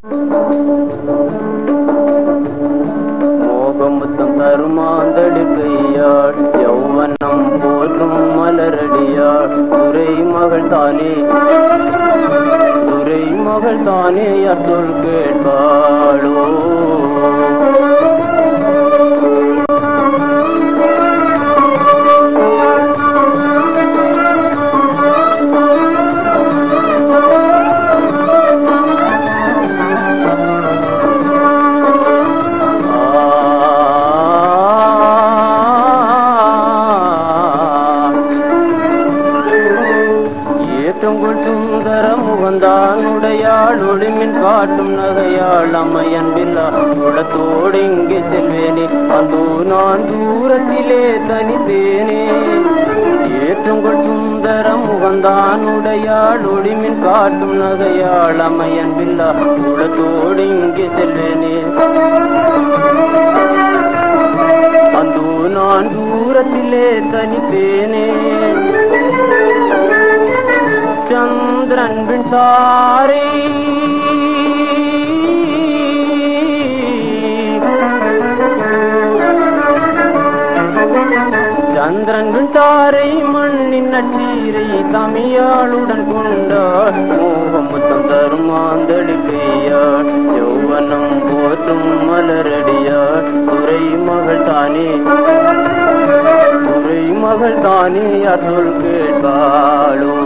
மோகமுத்தம் தருமாந்தளி கையாள் யௌவனம் போற்றும் மலரடியாள் துரை மகள் தானே துரை மகள் தானே அருள் கேட்பாளோ ஏற்றுங்குள் சுந்தர முகந்தான் உடையாள் ஒளிமின் காட்டும் நகையாள் அம்மையன் பில்லா உளத்தோடு இங்கே செல்வேனே அந்தோ நான் தூரத்திலே தனித்தேனே ஏற்றுங்குள் சுந்தர முகந்தான் உடையாள் ஒளிமின் காட்டும் நகையாள் அம்மையன் பில்லா உளத்தோடு இங்கே செல்வேனே அந்தோ நான் தூரத்திலே தனித்தேனே சந்திரன் விண்சாரை சந்திரன் விண்சாரை மண்ணின் நச்சீரை தமியாளுடன் கொண்டாள் மோகம் முத்தம் தருமாந்தளி கையாள் யௌவனம் போற்றும் மலரடியாள் துறை மகள் தானே துறை மகள் தானே அருள் கேட்பாளோ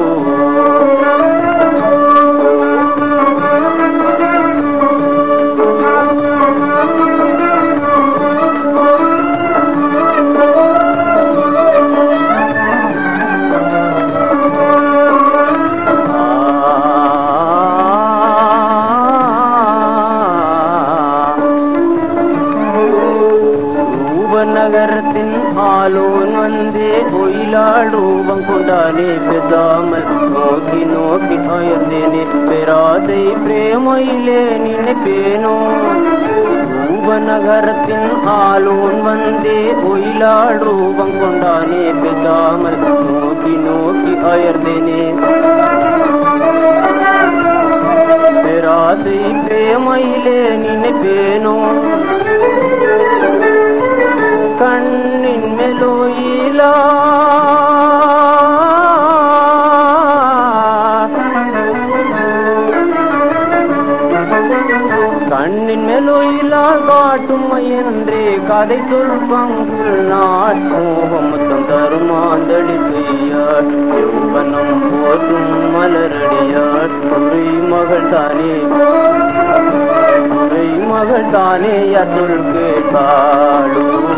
நகரத்தின் ஆலோன் வந்தே ஒயிலாள் ரூபம் கொண்டானே பெசாமல் நோக்கி நோக்கி அயர்ந்தேனே பெராதை பிரேமையிலே நினைப்பேனோ நகரத்தின் ஆலோன் வந்தே ஒயிலாள் ரூபம் கொண்டானே பெசாமல் நோக்கி நோக்கி அயர்ந்தேனே பெராதை பிரேமையிலே நினைப்பேனோ கண்ணின் மெலோயிலா கண்ணின் மெலோயிலா காட்டும் என்றே கதை சொல் பங்கு நாள் மோகமுத்தம் தருமாந்தளி பெய்யாள் யௌவனம் போற்றும் மலரடியாள் துறை மகள் தானே துறை மகள் தானே அருள் கேட்பாளோ